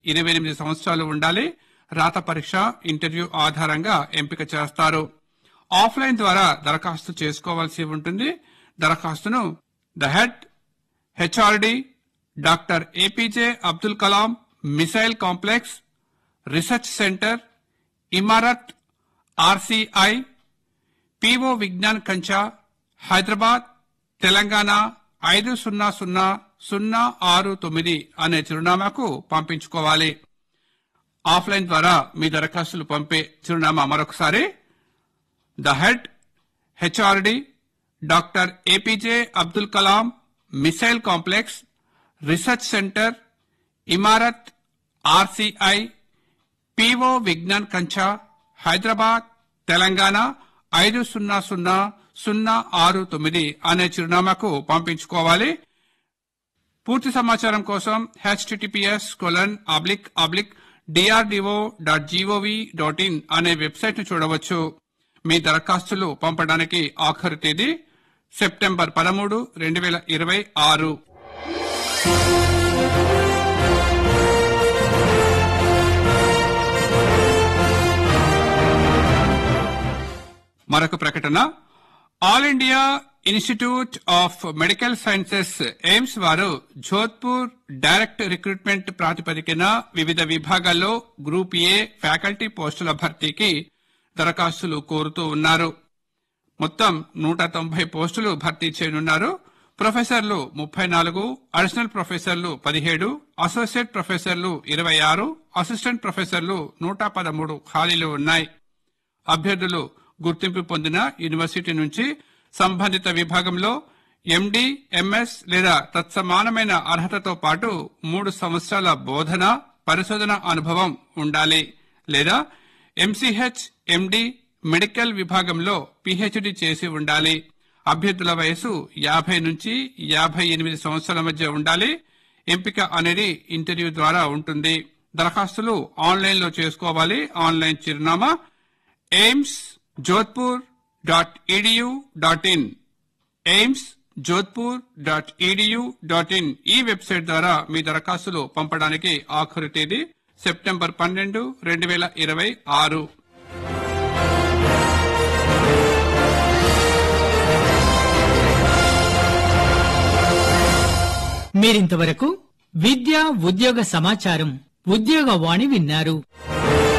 ఇరవై ఎనిమిది సంవత్సరాలు ఉండాలి రాత పరీక్ష ఇంటర్వ్యూ ఆధారంగా ఎంపిక చేస్తారు ఆఫ్లైన్ ద్వారా దరఖాస్తు చేసుకోవాల్సి ఉంటుంది దరఖాస్తును the head HRD doctor APJ Abdul Kalam missile complex research centre Imarat RCI PO Vigyan Kancha Hyderabad Telangana ఐదు సున్నా సున్నా సున్నా ఆరు తొమ్మిది అనే చిరునామాకు పంపించుకోవాలి ఆఫ్లైన్ ద్వారా మీ దరఖాస్తులు పంపే చిరునామా మరొకసారి the head HRD doctor APJ Abdul Kalam missile complex research centre Imarat RCI PO Vigyan Kancha Hyderabad Telangana ఐదు సున్నా సున్నా సున్నా ఆరు తొమ్మిది అనే చిరునామాకు పంపించుకోవాలి పూర్తి సమాచారం కోసం HTTPS colon oblique oblique DRDO dot GOV dot in అనే వెబ్సైట్ ను చూడవచ్చు మీ దరఖాస్తులు పంపడానికి ఆఖరు తేదీ సెప్టెంబర్ పదమూడు రెండు వేల ఇరవై ఆరు మరొక ప్రకటన all India institute of medical sciences AIIMS వారు జోధ్పూర్ డైరెక్ట్ రిక్రూట్మెంట్ ప్రాతిపదికన వివిధ విభాగాల్లో గ్రూప్ ఏ ఫ్యాకల్టీ పోస్టుల భర్తీకి దరఖాస్తులు కోరుతూ ఉన్నారు మొత్తం నూట తొంభై పోస్టులు భర్తీ చేయనున్నారు ప్రొఫెసర్లు ముప్పై నాలుగు అడిషనల్ ప్రొఫెసర్లు పదిహేడు అసోసియేట్ ప్రొఫెసర్లు ఇరవై ఆరు అసిస్టెంట్ ప్రొఫెసర్లు నూట పదమూడు ఖాళీలు ఉన్నాయి అభ్యర్థులు గుర్తింపు పొందిన యూనివర్సిటీ నుంచి సంబంధిత విభాగంలో ఎండి ఎంఎస్ లేదా తత్సమానమైన అర్హతతో పాటు మూడు సంవత్సరాల బోధన పరిశోధన అనుభవం ఉండాలి లేదా ఎంసీహెచ్ ఎండి మెడికల్ విభాగంలో పిహెచ్డి చేసి ఉండాలి అభ్యర్థుల వయసు యాభై నుంచి యాభై ఎనిమిది సంవత్సరాల మధ్య ఉండాలి ఎంపిక అనేది ఇంటర్వ్యూ ద్వారా ఉంటుంది దరఖాస్తులు ఆన్లైన్ లో చేసుకోవాలి ఆన్లైన్ చిరునామా AIIMS Jodhpur dot EDU dot in AIIMS Jodhpur dot EDU dot in ఈ వెబ్సైట్ ద్వారా మీ దరఖాస్తులు పంపడానికి ఆఖరు తేదీ సెప్టెంబర్ పన్నెండు రెండు వేల ఇరవై ఆరు మీరింతవరకు విద్య ఉద్యోగ సమాచారం ఉద్యోగ వాణి విన్నారు